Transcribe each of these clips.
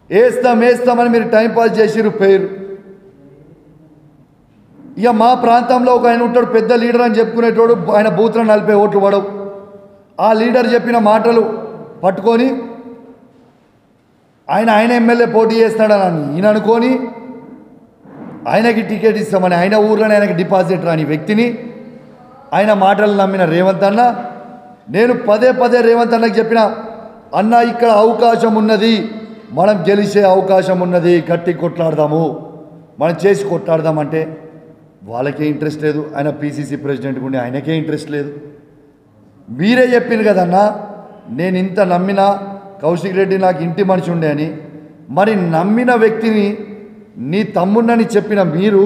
వేస్తాం వేస్తామని మీరు టైంపాస్ చేసిరు పేరు ఇక మా ప్రాంతంలో ఒక ఆయన ఉంటాడు పెద్ద లీడర్ అని చెప్పుకునేటోడు ఆయన బూత్లను నలిపే ఓట్లు పడవు ఆ లీడర్ చెప్పిన మాటలు పట్టుకొని ఆయన ఆయన ఎమ్మెల్యే పోటీ చేస్తాడని ఈయన అనుకొని ఆయనకి టికెట్ ఇస్తామని ఆయన ఊర్లోనే ఆయనకి డిపాజిట్ రాని వ్యక్తిని ఆయన మాటలు నమ్మిన రేవంత్ అన్న నేను పదే పదే రేవంత్ అన్నకి చెప్పిన అన్న ఇక్కడ అవకాశం ఉన్నది మనం గెలిచే అవకాశం ఉన్నది గట్టి కొట్లాడదాము మనం చేసి కొట్లాడదామంటే వాళ్ళకే ఇంట్రెస్ట్ లేదు ఆయన పీసీసీ ప్రెసిడెంట్ ఉండి ఆయనకే ఇంట్రెస్ట్ లేదు మీరే చెప్పింది కదన్నా నేను ఇంత నమ్మిన కౌశిక్ రెడ్డి నాకు ఇంటి మనిషి ఉండే అని మరి నమ్మిన వ్యక్తిని నీ తమ్ముడినని చెప్పిన మీరు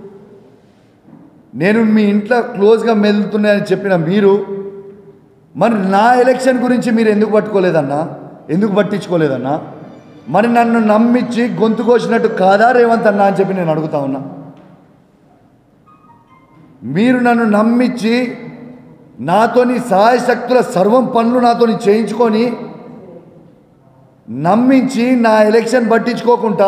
నేను మీ ఇంట్లో క్లోజ్గా మెదులుతున్నాయని చెప్పిన మీరు మరి నా ఎలక్షన్ గురించి మీరు ఎందుకు పట్టుకోలేదన్నా ఎందుకు పట్టించుకోలేదన్నా మరి నన్ను నమ్మించి గొంతు కోసినట్టు కాదా రేవంత్ అన్నా అని చెప్పి నేను అడుగుతా ఉన్నా మీరు నన్ను నమ్మించి నాతోని సహాయశక్తుల సర్వం పనులు నాతోని చేయించుకొని నమ్మించి నా ఎలక్షన్ పట్టించుకోకుండా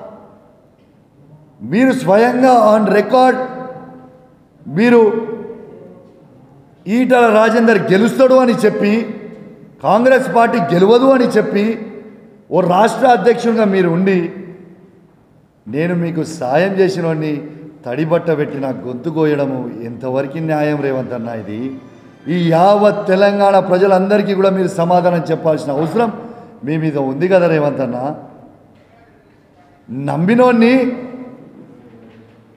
మీరు స్వయంగా ఆన్ రికార్డ్ మీరు ఈటల రాజేందర్ గెలుస్తాడు అని చెప్పి కాంగ్రెస్ పార్టీ గెలవదు అని చెప్పి ఓ రాష్ట్ర అధ్యక్షుడిగా మీరు ఉండి నేను మీకు సాయం చేసినోడిని తడిబట్ట పెట్టి నాకు గొంతు కోయడము ఎంతవరకు న్యాయం రేవంత్ అన్న ఇది ఈ యావత్ తెలంగాణ ప్రజలందరికీ కూడా మీరు సమాధానం చెప్పాల్సిన అవసరం మీ మీద ఉంది కదా రేవంత్ అన్న నమ్మినోడిని